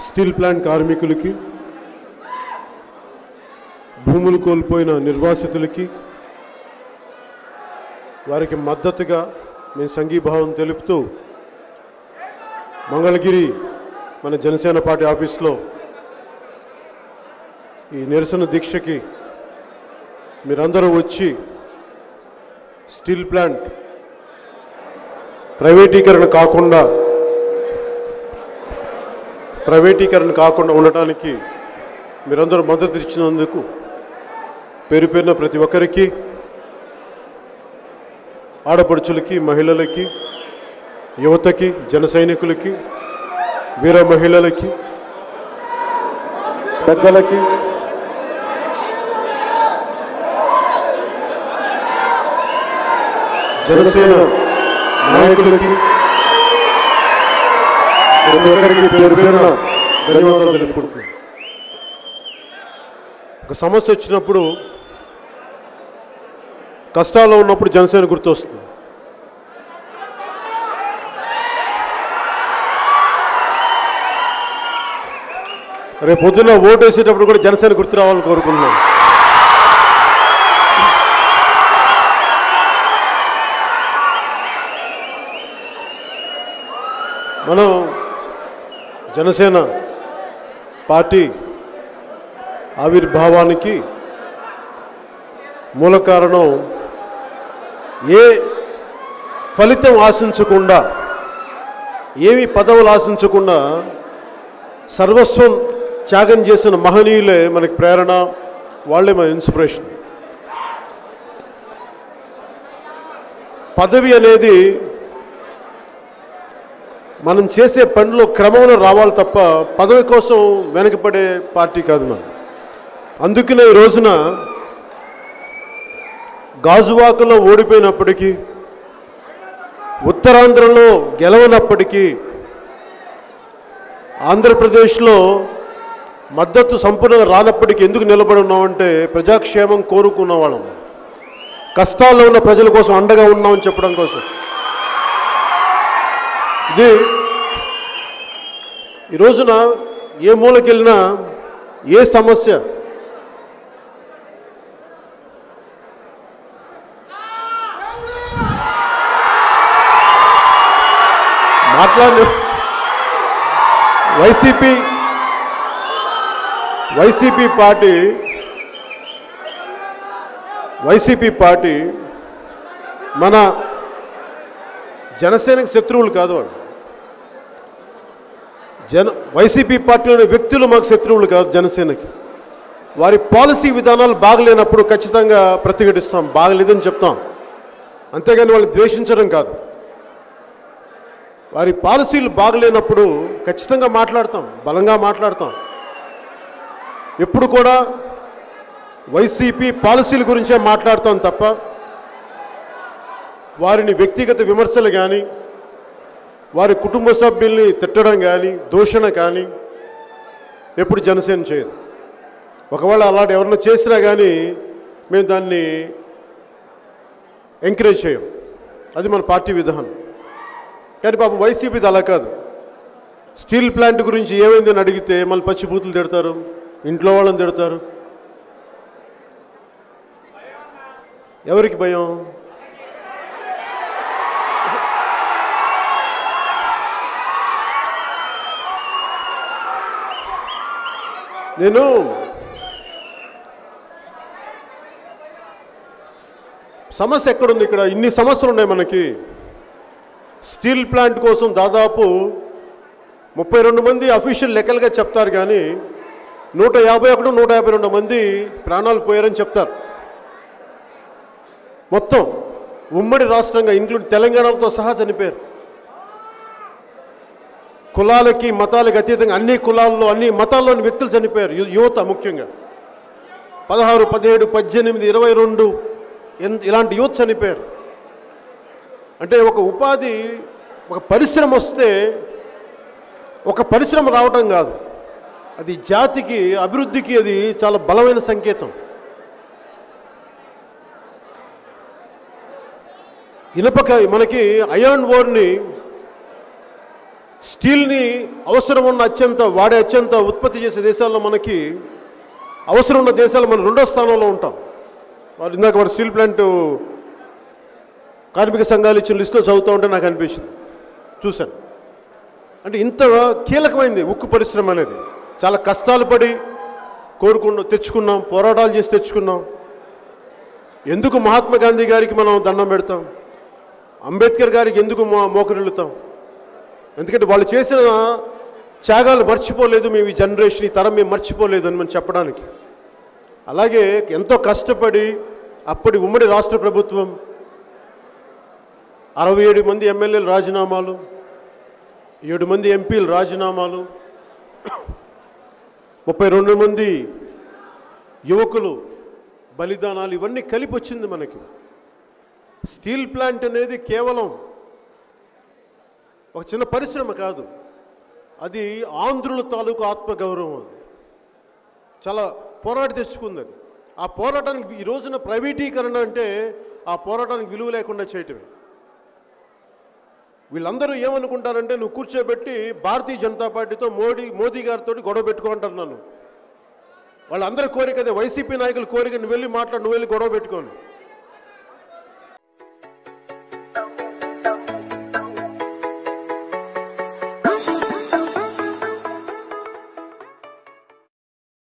steel plant కార్మికులకి భూములు కోల్పోయిన నిర్వాసితులకి వారికి మద్దతుగా మేము సంఘీభావం తెలుపుతూ మంగళగిరి మన జనసేన పార్టీ ఆఫీస్లో ఈ నిరసన దీక్షకి మీరందరూ వచ్చి స్టీల్ ప్లాంట్ ప్రైవేటీకరణ కాకుండా ప్రైవేటీకరణ కాకుండా ఉండటానికి మీరందరూ మద్దతు ఇచ్చినందుకు పేరు పేరున ప్రతి ఒక్కరికి ఆడపడుచులకి మహిళలకి యువతకి జన సైనికులకి వీర మహిళలకి పెద్దలకి జనసేన నాయకులకి ప్రతి ఒక్కరికి పేరు పేరున ధన్యవాదాలు తెలుపుకుంటున్నాను ఒక సమస్య వచ్చినప్పుడు కష్టాల్లో ఉన్నప్పుడు జనసేన గుర్తొస్తుంది రేపు పొద్దున్న ఓటు వేసేటప్పుడు కూడా జనసేన గుర్తు రావాలని కోరుకుంటున్నాను మనం జనసేన పార్టీ ఆవిర్భావానికి మూల కారణం ఏ ఫలితం ఆశించకుండా ఏమి పదవులు ఆశించకుండా సర్వస్వం త్యాగం చేసిన మహనీయులే మనకి ప్రేరణ వాళ్ళే మన ఇన్స్పిరేషన్ పదవి అనేది మనం చేసే పనిలో క్రమంలో రావాలి తప్ప పదవి కోసం వెనకపడే పార్టీ కాదు మనం అందుకనే ఈ రోజున గాజువాకలో ఓడిపోయినప్పటికీ ఉత్తరాంధ్రలో గెలవనప్పటికీ ఆంధ్రప్రదేశ్లో మద్దతు సంపూర్ణంగా రానప్పటికీ ఎందుకు నిలబడి ఉన్నామంటే ప్రజాక్షేమం కోరుకున్న వాళ్ళం కష్టాల్లో ఉన్న ప్రజల కోసం అండగా ఉన్నామని చెప్పడం కోసం ఇది ఈ రోజున ఏ మూలకెళ్ళినా ఏ సమస్య మాట్లాడి YCP YCP party YCP party మన జనసేనకి శత్రువులు కాదు వాళ్ళు జన వైసీపీ పార్టీలోని వ్యక్తులు మాకు శత్రువులు కాదు జనసేనకి వారి పాలసీ విధానాలు బాగలేనప్పుడు ఖచ్చితంగా ప్రతిఘటిస్తాం బాగలేదని చెప్తాం అంతేగాని వాళ్ళు ద్వేషించడం కాదు వారి పాలసీలు బాగలేనప్పుడు ఖచ్చితంగా మాట్లాడతాం బలంగా మాట్లాడతాం ఎప్పుడు కూడా వైసీపీ పాలసీల గురించే మాట్లాడతాం తప్ప వారిని వ్యక్తిగత విమర్శలు కానీ వారి కుటుంబ సభ్యుల్ని తిట్టడం కానీ దూషణ కానీ ఎప్పుడు జనసేన చేయదు ఒకవేళ అలాంటి ఎవరైనా చేసినా కానీ మేము దాన్ని ఎంకరేజ్ చేయం అది మన పార్టీ విధానం కానీ పాపం వైసీపీది అలా కాదు స్టీల్ ప్లాంట్ గురించి ఏమైందని అడిగితే మళ్ళీ పచ్చిబూతులు తిడతారు ఇంట్లో వాళ్ళని తిడతారు ఎవరికి భయం నేను సమస్య ఎక్కడుంది ఇక్కడ ఇన్ని సమస్యలు ఉన్నాయి మనకి స్టీల్ ప్లాంట్ కోసం దాదాపు ముప్పై రెండు మంది అఫీషియల్ లెక్కలుగా చెప్తారు కానీ నూట యాభై ఒకటి నూట యాభై రెండు మంది ప్రాణాలు పోయారని చెప్తారు మొత్తం ఉమ్మడి రాష్ట్రంగా ఇంక్లూడ్ తెలంగాణతో సహా చనిపోయారు కులాలకి మతాలకి అతీతంగా అన్ని కులాల్లో అన్ని మతాల్లోని వ్యక్తులు చనిపోయారు యు- యువత ముఖ్యంగా పదహారు పదిహేడు పద్దెనిమిది ఇరవై రెండు ఎన్- ఇలాంటి యువత చనిపోయారు అంటే ఒక ఉపాధి ఒక పరిశ్రమ వస్తే ఒక పరిశ్రమ రావటం కాదు అది జాతికి అభివృద్ధికి అది చాలా బలమైన సంకేతం ఇనుపక మనకి అయాన్ ఓర్ని స్టీల్ని అవసరం ఉన్న అత్యంత వాడే అత్యంత ఉత్పత్తి చేసే దేశాల్లో మనకి అవసరం ఉన్న దేశాలు మనం రెండో స్థానంలో ఉంటాం వాళ్ళు ఇందాక మన స్టీల్ ప్లాంట్ కార్మిక సంఘాలు ఇచ్చిన లిస్టులో చదువుతూ ఉంటే నాకు అనిపించింది చూశాను అంటే ఇంత కీలకమైంది ఉక్కు పరిశ్రమ అనేది చాలా కష్టాలు పడి కోరుకున్న తెచ్చుకున్నాం పోరాటాలు చేసి తెచ్చుకున్నాం ఎందుకు మహాత్మా గాంధీ గారికి మనం దండం పెడతాం అంబేద్కర్ గారికి ఎందుకు మో మోకరిల్లుతాం ఎందుకంటే వాళ్ళు చేసిన త్యాగాలు మర్చిపోలేదు మేము ఈ జనరేషన్ ఈ తరం మేము మర్చిపోలేదు అని మనం చెప్పడానికి అలాగే ఎంతో కష్టపడి అప్పటి ఉమ్మడి రాష్ట్ర ప్రభుత్వం అరవై ఏడు మంది ఎమ్మెల్యేలు రాజీనామాలు ఏడు మంది ఎంపీలు రాజీనామాలు ముప్పై రెండు మంది యువకులు బలిదానాలు ఇవన్నీ కలిపి వచ్చింది మనకి స్టీల్ ప్లాంట్ అనేది కేవలం ఒక చిన్న పరిశ్రమ కాదు అది ఆంధ్రుల తాలూకు ఆత్మగౌరవం అది చాలా పోరాటి తెచ్చుకుంది అది ఆ పోరాటానికి ఈ రోజున ప్రైవేటీకరణ అంటే ఆ పోరాటానికి విలువ లేకుండా చేయటమే వీళ్ళందరూ ఏమనుకుంటారంటే నువ్వు కూర్చోబెట్టి భారతీయ జనతా పార్టీతో మోడీ మోదీ గారితో గొడవ పెట్టుకుంటారు నన్ను వాళ్ళందరి కోరిక అదే వైసీపీ నాయకుల కోరిక నువ్వు వెళ్ళి మాట్లాడు నువ్వు వెళ్ళి గొడవ పెట్టుకోను